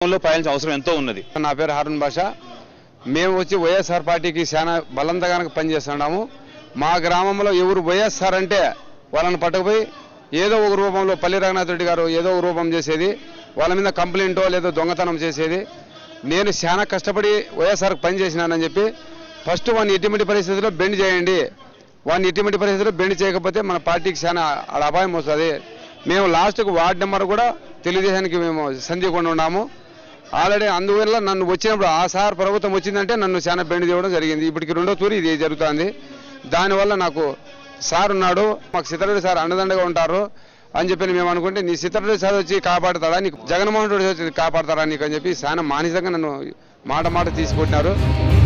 లో పాయాల్సిన అవసరం ఎంతో ఉన్నది నా పేరు హారూన్ బాషా మేము వచ్చి వైఎస్ఆర్ పార్టీకి చాలా బలంతగానక పనిచేస్తున్నాము మా గ్రామంలో ఎవరు వైఎస్ఆర్ అంటే వాళ్ళని పట్టుకుపోయి ఏదో ఒక రూపంలో పల్లి రంగనాథ్ రెడ్డి గారు ఏదో ఒక రూపం చేసేది వాళ్ళ మీద కంప్లైంటో లేదో దొంగతనం చేసేది నేను చాలా కష్టపడి వైఎస్ఆర్కి పని చేసినానని చెప్పి ఫస్ట్ వాడిని ఎటువంటి పరిస్థితుల్లో బెండ్ చేయండి వాడిని ఎటువంటి పరిస్థితుల్లో బెండ్ చేయకపోతే మన పార్టీకి చాలా ఆడ అపాయం వస్తుంది మేము లాస్ట్కు వార్డు నెంబర్ కూడా తెలుగుదేశానికి మేము సంధికుండా ఉన్నాము ఆల్రెడీ అందువల్ల నన్ను వచ్చినప్పుడు ఆ సార్ ప్రభుత్వం వచ్చిందంటే నన్ను చాలా బెండ్ చేయడం జరిగింది ఇప్పటికి రెండో తూరి ఇది జరుగుతుంది దానివల్ల నాకు సార్ ఉన్నాడు మాకు సిద్ధరెడ్డి సార్ అండదండగా ఉంటారు అని చెప్పి మేము అనుకుంటే నీ సిద్ధరెడ్డి సార్ వచ్చి కాపాడతాడా నీకు జగన్మోహన్ రెడ్డి వచ్చి కాపాడతాడా నీకు అని చెప్పి చాలా మానసికంగా నన్ను మాట మాట తీసుకుంటున్నారు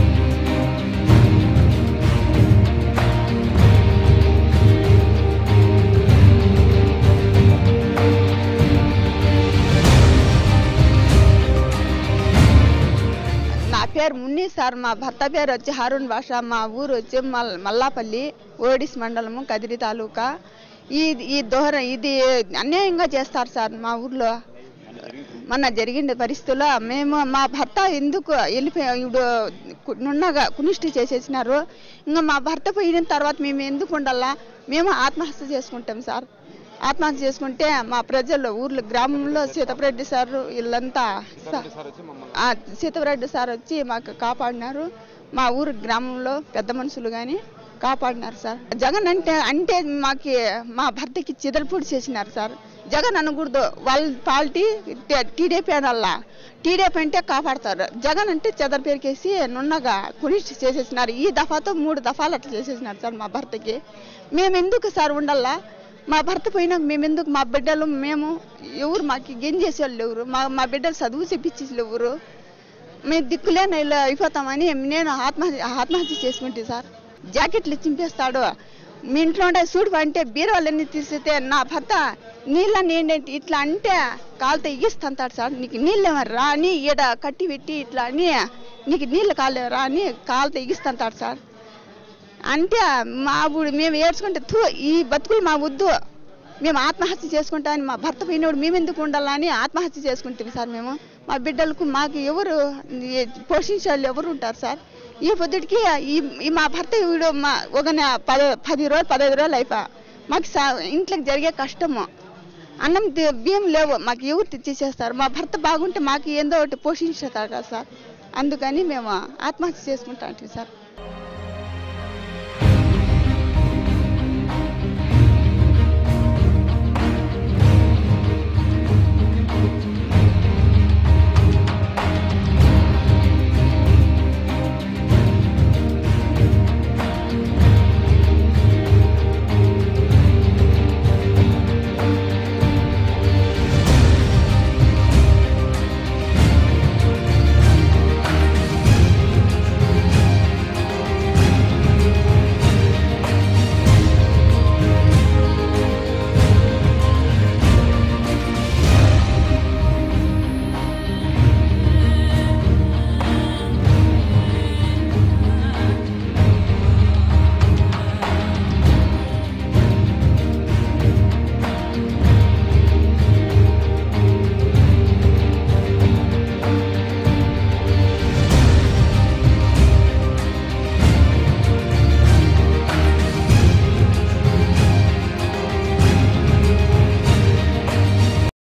నా పేరు మున్ని సార్ మా భర్త పేరు వచ్చి హరుణ్ భాష మా ఊరు వచ్చి మల్ మల్లాపల్లి ఓడిస్ మండలము కదిరి తాలూకా ఈ ఈ దోహర ఇది అన్యాయంగా చేస్తారు సార్ మా ఊర్లో మొన్న జరిగిన పరిస్థితుల్లో మేము మా భర్త ఎందుకు వెళ్ళిపోయా ఇప్పుడు కు- నున్నగా కునిష్టి చేసేసినారు ఇంకా మా భర్త పోయిన తర్వాత మేము ఎందుకు ఉండాలా మేము ఆత్మహత్య చేసుకుంటాం సార్ ఆత్మహత్య చేసుకుంటే మా ప్రజలు ఊర్లో గ్రామంలో సీతపరెడ్డి సార్ వీళ్ళంతా స- ఆ, సీతపరెడ్డి సార్ వచ్చి మాకు కాపాడినారు మా ఊరు గ్రామంలో పెద్ద మనుషులు కానీ కాపాడినారు సార్ జగన్ అంటే అంటే మాకి మా భర్తకి చిదలపూడి చేసినారు సార్ జగన్ అనకూడదు వాళ్ళ పార్టీ టీడీపీ అనల్లా టీడీపీ అంటే కాపాడతారు జగన్ అంటే చెదర పేరుకేసి నున్నగా కునిష్టి చేసేసినారు ఈ దఫాతో మూడు దఫాలు అట్లా చేసేసినారు సార్ మా భర్తకి మేము ఎందుకు సార్ ఉండాలా మా భర్త పోయినాక మేము ఎందుకు మా బిడ్డలు మేము ఎవరు మాకు గెంజేసే వాళ్ళు ఎవరు మా మా బిడ్డలు చదువు చెప్పించేసి ఎవరు మేము దిక్కులేని ఇలా అయిపోతామని నేను ఆత్మహత్య ఆత్మహత్య చేసుకుంటే సార్ జాకెట్లు చింపేస్తాడు మీ ఇంట్లో ఉండే సూడు అంటే బీరువాళ్ళన్నీ తీసితే నా భర్త నీళ్ళని ఏంటంటే ఇట్లా అంటే కాలుతో ఇగిస్తుంటాడు సార్ నీకు నీళ్ళు రా అని ఈడ కట్టి పెట్టి ఇట్లా అని నీకు నీళ్ళు కాలేవరా అని కాలుతో ఇగిస్తుంటాడు సార్ అంటే మా ఊడు మేము ఏడ్చుకుంటే "థు, ఈ బతుకులు మా వద్దు మేము ఆత్మహత్య చేసుకుంటామని మా భర్త పోయినప్పుడు మేము ఎందుకు ఉండాలని ఆత్మహత్య చేసుకుంటాం సార్ మేము మా బిడ్డలకు మాకు ఎవరు ఈ పోషించే వాళ్ళు ఎవరు ఉంటారు సార్ ఈ పొద్దుటికి ఈ ఈ మా భర్త వీడు మా ఒక నె- పది పది రోజులు పదహైదు రోజులు అయిపో మాకు సా- ఇంట్లోకి జరిగే కష్టము అన్నం తి- బియ్యం లేవు మాకు ఎవరు తెచ్చేసేస్తారు మా భర్త బాగుంటే మాకు ఏందో ఒకటి పోషించేస్తారు కదా సార్ అందుకని మేము ఆత్మహత్య చేసుకుంటా ఉంటాం సార్